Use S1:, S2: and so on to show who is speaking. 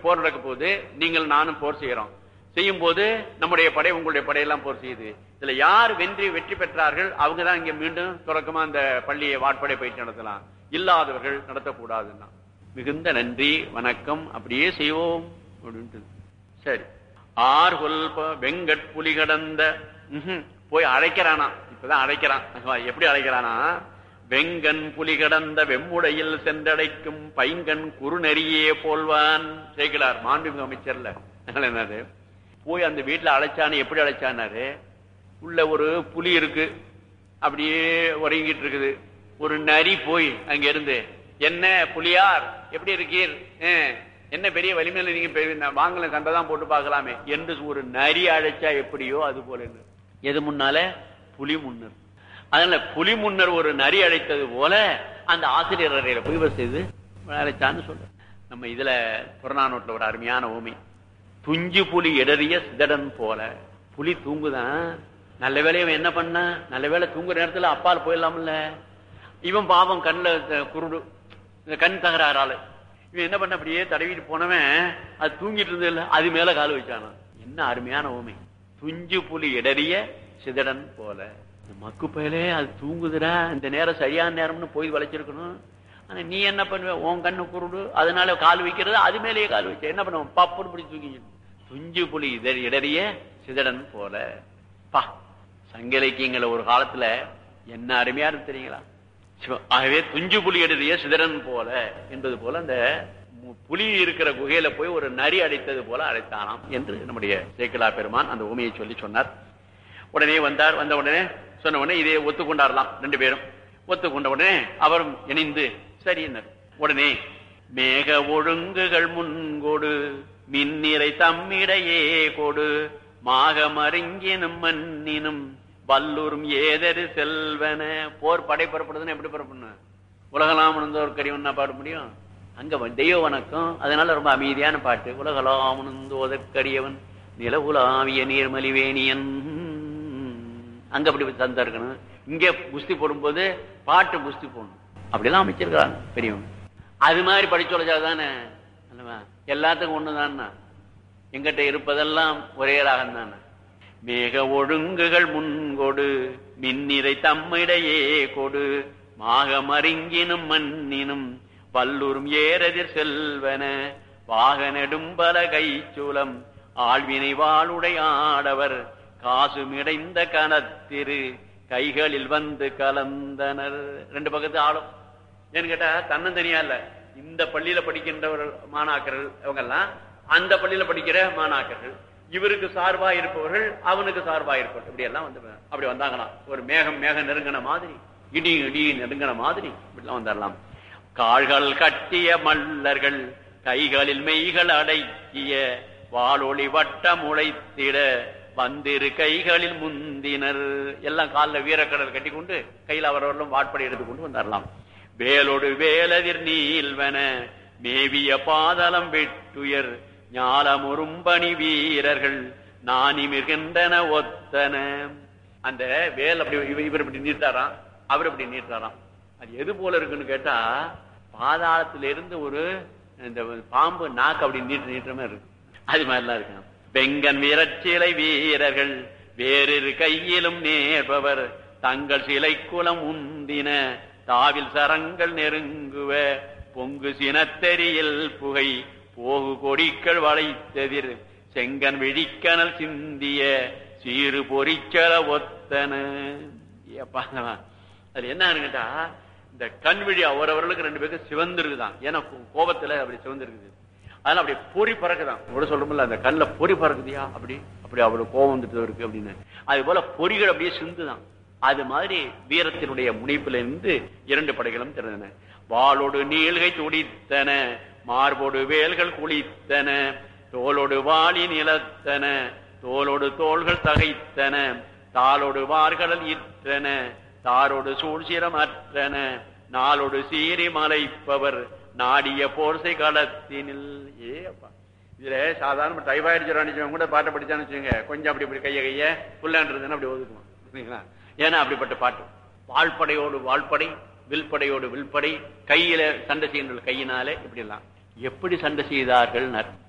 S1: போர் நடக்க போது நீங்கள் நானும் போர் செய்யறோம் செய்யும் போது நம்முடைய படை உங்களுடைய படையெல்லாம் போர் செய்யுது இதுல யார் வென்றி வெற்றி பெற்றார்கள் அவங்க தான் இங்க மீண்டும் தொடக்கமா அந்த பள்ளியை வாட்படை பயிற்சி நடத்தலாம் இல்லாதவர்கள் நடத்தக்கூடாதுன்னா மிகுந்த நன்றி வணக்கம் அப்படியே செய்வோம் அப்படின்ட்டு சரி ஆர் கொல்ப வெங்கட் புலி கடந்த ம்ஹும். போய் அழைக்கிறானா இப்பதான் அழைக்கிறான் எப்படி அழைக்கிறானா வெங்கன் புலி கடந்த வெம்முடையில் சென்றடைக்கும் பைங்கன் குறுநெறியே போல்வான் சேர்க்கிறார் மாண்புமிகு அமைச்சர்ல அதனால என்னது போய் அந்த வீட்டுல அழைச்சானு எப்படி அழைச்சானாரு உள்ள ஒரு புலி இருக்கு அப்படியே உறங்கிட்டு இருக்குது ஒரு நரி போய் அங்க இருந்து என்ன புலியார் எப்படி இருக்கீர் ஆ, என்ன பெரிய வலிமையில நீங்க பெரிய- வாங்கல சண்டை தான் போட்டு பார்க்கலாமே என்று ஒரு நரி அழைச்சா எப்படியோ அது போல என்று. எது முன்னால புலி முன்னர் அதனால புலி முன்னர் ஒரு நரி அழைத்தது போல அந்த ஆசிரியர் அறையில போய் இவர் செய்து அழைச்சான்னு சொல்ற நம்ம இதுல புறநானூட்டுல ஒரு அருமையான ஓமி துஞ்சு புலி இடறிய சிதடன் போல புலி தூங்குதான் நல்ல வேலையை இவன் என்ன பண்ணா நல்ல வேளை தூங்குற நேரத்துல அப்பால் போயிடலாம்ல இவன் பாவம் கண்ணுல த- குருடு இந்த கண் தகராறால இவன் என்ன பண்ண அப்படியே தடவிட்டு போனவன் அது தூங்கிட்டு இருந்தது இல்ல அது மேல கால் வச்சானா என்ன அருமையான ஓமை துஞ்சு புலி இடறிய சிதடன் போல இந்த மக்கு பயலே அது தூங்குதுடா இந்த நேரம் சரியான நேரம்னு போய் வளைச்சிருக்கணும் ஆனா நீ என்ன பண்ணுவ உன் கண்ணு குருடு அதனால கால் வைக்கிறது அது மேலேயே கால் வச்ச என்ன பண்ணுவோம் பப்புன்னு பிடிச்சி தூக்கி துஞ்சு புலி இடறி- இடறிய சிதடன் போல பா சங்க இலக்கியங்கள ஒரு காலத்துல என்ன அருமையா இருக்கு தெரியுங்களா சிவ- ஆகவே துஞ்சு புலி எழுதிய சிதறன் போல என்பது போல அந்த மு- புலி இருக்கிற குகையில போய் ஒரு நரி அடைத்தது போல அழைத்தானாம் என்று நம்முடைய சேக்கிலா பெருமான் அந்த உமையை சொல்லி சொன்னார் உடனே வந்தார் வந்த உடனே சொன்ன உடனே இதை ஒத்துக்கொண்டாரலாம் ரெண்டு பேரும் ஒத்துக்கொண்ட உடனே அவரும் இணைந்து சரி உடனே மேக ஒழுங்குகள் முன்கொடு மின்னிறை தம்மிடையே கொடு மாக மருங்கினும் மண்ணினும் வல்லூரும் ஏதரு செல்வன போர் படை புறப்படுதுன்னு எப்படி புறப்படணும் உலகலாம் ஒரு கடிவன் பாட முடியும் அங்க வ- தெய்வ வணக்கம் அதனால ரொம்ப அமைதியான பாட்டு உலகலாமனந்தோதற்கரியவன் நிலவுலாவிய நீர்மலிவேணியன் அங்க அப்படி தந்தா இருக்கணும் இங்க குஸ்தி போடும்போது பாட்டு குஸ்தி போடணும் அப்படிலாம் அமைச்சிருக்கிறாங்க பெரியவங்க அது மாதிரி படிச்சு வச்சாதானே அல்லவா? எல்லாத்துக்கும் ஒண்ணுதான்னா எங்கிட்ட இருப்பதெல்லாம் ஒரே ராகம் தானே மேக ஒழுங்குகள் முன்கொடு மின்னிறை தம்மிடையே கொடு மாக மருங்கினும் மண்ணினும் பல்லூரும் ஏறதிர் செல்வன வாக நெடும்பல கைச்சூலம் ஆழ்வினை வாளுடை ஆடவர் காசுமிடைந்த கனத்திரு கைகளில் வந்து கலந்தனர் ரெண்டு பக்கத்து ஆளும் ஏன்னு கேட்டா தன்னந்தனியா இல்ல இந்த பள்ளியில படிக்கின்றவர்கள் மாணாக்கர்கள் இவங்க எல்லாம் அந்த பள்ளியில படிக்கிற மாணாக்கர்கள் இவருக்கு சார்பா இருப்பவர்கள் அவனுக்கு சார்பா இருப்பவர்கள் இப்படி எல்லாம் வந்து அப்படி வந்தாங்களாம் ஒரு மேகம் மேகம் நெருங்கின மாதிரி இடி இடி நெருங்கின மாதிரி இப்படிலாம் வந்துடலாம் கால்கள் கட்டிய மல்லர்கள் கைகளில் மெய்கள் அடக்கிய வாளொளி வட்டம் உழைத்திட வந்திரு கைகளில் முந்தினர் எல்லாம் காலில் வீரக்கடல் கட்டி கொண்டு கையில் அவரவர்களும் வாட்படை எடுத்துக்கொண்டு வந்தாரலாம் வேலோடு வேலதிர் நீல்வன மேவிய பாதலம் வெட்டுயர் ஞாலமுறும்பணி வீரர்கள் நானிமிர்கின்றன ஒத்தன அந்த வேல் அப்படி இவர் இவர் இப்படி நீட்டாராம் அவர் இப்படி நீட்டாராம் அது எது போல இருக்குன்னு கேட்டா பாதாளத்துல இருந்து ஒரு இந்த பாம்பு நாக்கு அப்படி நீட்டு நீட்டுற மாதிரி இருக்கு அது மாதிரிலாம் இருக்கு வெங்கன் வீரச்சிலை வீரர்கள் வேறிரு கையிலும் நேர்பவர் தங்கள் சிலை குலம் உந்தின தாவில் சரங்கள் நெருங்குவ பொங்கு சினத்தெரியில் புகை போகு கொடிக்கள் வளைத்ததிர் செங்கன் விழிக்கனல் சிந்திய சீறு பொறிச்சல ஒத்தன ஏப்பா, அது என்னன்னு கேட்டா இந்த கண் விழி அவரவர்களுக்கு ரெண்டு பேருக்கு சிவந்திருக்குதான் ஏன்னா கோ- கோபத்துல அப்படி சிவந்திருக்குது அதனால அப்படி பொறி பறக்குதான் கூட சொல்றோம்ல அந்த கண்ணுல பொறி பறக்குதியா அப்படி அப்படி அவ்வளவு கோபம் வந்துட்டு இருக்கு அப்படின்னு அது போல பொறிகள் அப்படியே சிந்துதான் அது மாதிரி வீரத்தினுடைய முனைப்பில இருந்து இரண்டு படைகளும் திறந்தன வாளோடு நீள்கை துடித்தன மார்போடு வேல்கள் குளித்தன தோளோடு வாளி நிலத்தன தோளோடு தோள்கள் தகைத்தன தாளோடு வார்கடல் இற்றன தாரோடு சூழ்சிரம் அற்றன நாளோடு சீறி மலைப்பவர் நாடிய போர்சை களத்தினில் ஏ அப்பா இதுல சாதாரண டைபாய்டு ஜுரம் அடிச்சவங்க கூட பாட்டை படிச்சான்னு வச்சுங்க கொஞ்சம் அப்படி இப்படி கைய கைய புல்லான்றதுன்னு அப்படி ஒதுக்குவோம் புரியுங்களா? ஏன்னா அப்படிப்பட்ட பாட்டு வாழ்படையோடு வாழ்படை வில்படையோடு வில்படை கையில சண்டை செய்கின்ற கையினாலே இப்படி எல்லாம் எப்படி சண்டை செய்தார்கள்